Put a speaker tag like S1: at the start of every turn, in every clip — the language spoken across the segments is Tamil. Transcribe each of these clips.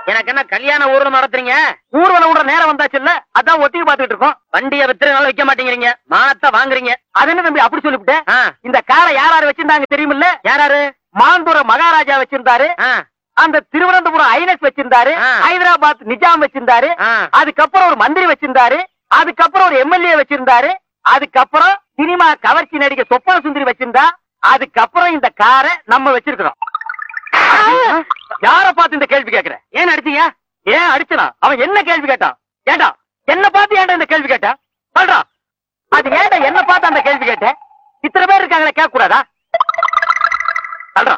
S1: எனக்கு என்ன கல்யாண ஊர்வலம் நடத்துறீங்க
S2: ஊர்வலம் விடுற நேரம் வந்தாச்சு இல்ல அதான் ஒத்திகை பாத்துக்கிட்டு இருக்கோம்
S1: வண்டியை வித்துறதுனால வைக்க மாட்டேங்கிறீங்க மானத்தை வாங்குறீங்க
S2: அது என்ன தம்பி அப்படி சொல்லிவிட்டேன்
S1: ஆ,
S2: இந்த காரை யார் யார் வச்சிருந்தாங்க தெரியுமில்ல
S1: யாராரு
S2: மாந்தூர மகாராஜா வச்சிருந்தாரு
S1: ஆ,
S2: அந்த திருவனந்தபுரம் ஐனஸ் வச்சிருந்தாரு
S1: ஆ.
S2: ஹைதராபாத் நிஜாம் வச்சிருந்தாரு
S1: ஆ.
S2: அதுக்கப்புறம் ஒரு மந்திரி வச்சிருந்தாரு அதுக்கப்புறம் ஒரு எம்எல்ஏ வச்சிருந்தாரு அதுக்கப்புறம் சினிமா கவர்ச்சி நடிகை சொப்பன சுந்தரி வச்சிருந்தா அதுக்கப்புறம் இந்த காரை நம்ம வச்சிருக்கிறோம் யார பார்த்து இந்த கேள்வி கேக்குற ஏன் அடிச்சீங்க ஏன் அடிச்சனா அவன் என்ன கேள்வி கேட்டான் ஏண்டா என்ன பார்த்து ஏன்டா இந்த கேள்வி கேட்டா சொல்றா அது ஏன்டா என்ன பார்த்து அந்த கேள்வி கேட்ட இத்தனை பேர் இருக்காங்களே கேட்க கூடாதா சொல்றான்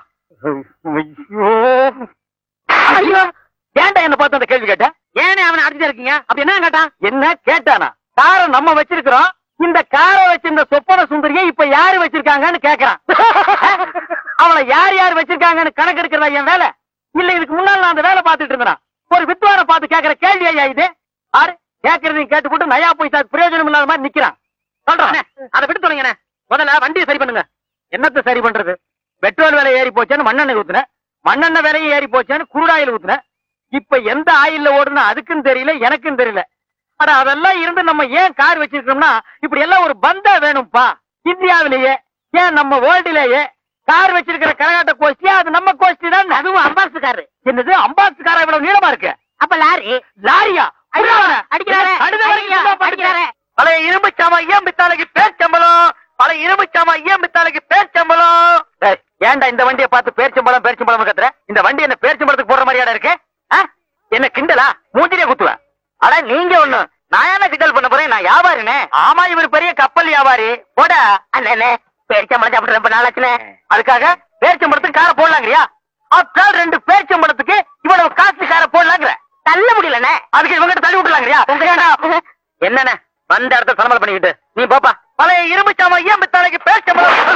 S2: ஐயோ ஏன்டா என்ன பார்த்து அந்த கேள்வி கேட்ட
S1: ஏனே அவனை அடிச்சுட்டு இருக்கீங்க
S2: அப்படி என்ன கேட்டான் என்ன கேட்டானா காரை நம்ம வச்சிருக்கிறோம் இந்த காரை வச்சிருந்த சொப்பன சுந்தரியை இப்ப யாரு வச்சிருக்காங்கன்னு கேக்குறான் அவளை யார் யார் வச்சிருக்காங்கன்னு கணக்கு எடுக்கிறதா என் வேலை இல்ல இதுக்கு முன்னால நான் அந்த வேலை பார்த்துட்டு இருந்தேன் ஒரு வித்வான பார்த்து கேக்குற கேள்வி ஐயா இது ஆறு கேக்குறதையும் கேட்டு போட்டு நயா போய் பிரயோஜனம் இல்லாத மாதிரி நிக்கிறான் சொல்றான்
S1: அண்ணே, அதை விட்டு தொலைங்கண்ணே முதல்ல வண்டியை சரி பண்ணுங்க
S2: என்னத்த சரி பண்றது பெட்ரோல் விலை ஏறி போச்சேன்னு மண்ணெண்ணெய் ஊத்துனேன் மண்ணெண்ணெய் விலையும் ஏறி போச்சேன்னு குருடாயில் ஊத்துனேன் இப்ப எந்த ஆயில்ல ஓடுனா அதுக்கும் தெரியல எனக்கும் தெரியல அட அதெல்லாம் இருந்து நம்ம ஏன் கார் வச்சிருக்கோம்னா இப்படி எல்லாம் ஒரு பந்தா வேணும்பா இந்தியாவிலேயே ஏன் நம்ம வேர்ல்டுலேயே கார் வச்சிருக்கிற கரகாட்ட கோஷ்டி அது நம்ம கோஷ்டி தான்
S1: அதுவும் அம்பாசு காரு
S2: என்னது அம்பாஸ் காரா இவ்வளவு நீளமா இருக்கு
S1: அப்ப லாரி
S2: லாரியா
S1: ஐயோ, அடிக்கிறாரே,
S2: கழுதை வரைக்கும்
S1: அடிக்கிறாரே,
S2: சும்மா பாத்துக்கிறேன்.
S1: அடிக்கிறாரே.
S2: பழைய இரும்பு சாமா ஏன் பித்தாளைக்கு பேர் சம்பளம் பழைய இரும்பு சாமா ஏன் பித்தாளைக்கு பேர் சம்பளம் டேய், ஏன்டா இந்த வண்டியை பார்த்து பேர்ச்சம்பளம் பேர்ச்சம்பளம் கத்துற இந்த வண்டி என்ன பேர்ச்சம்பளத்துக்கு போடுற மாதிரியாடா இருக்கு ஆ? என்ன கிண்டலா மூஞ்சிலே குத்துவேன் அட நீங்க ஒண்ணு நான் என்ன கிண்டல் பண்ண போறேன் நான் வியாபாரினே ஆமா இவர் பெரிய கப்பல் வியாபாரி போட அண்ணே பேர்ச்சம்பளம் சாப்பிட்டு ரொம்ப நாளாச்சுனே அதுக்காக பேர்ச்சம்பளத்துக்கு காரை போடலாங்கறியா ஆஃப்டர் ரெண்டு பேர்ச்சம்பளத்துக்கு இவ்வளவு காசு காரை போடலாங்கிற தள்ள முடியலண்ணே அதுக்கு இவங்கிட்ட தள்ளி விட்டுலாங்கறியா என்னண்ணே வந்த இடத்துல சலமல் பண்ணிக்கிட்டு நீ போப்பா பழைய இரும்பு சாமா ஏன் பித்தாளைக்கு பேர்ச்சம்பளம்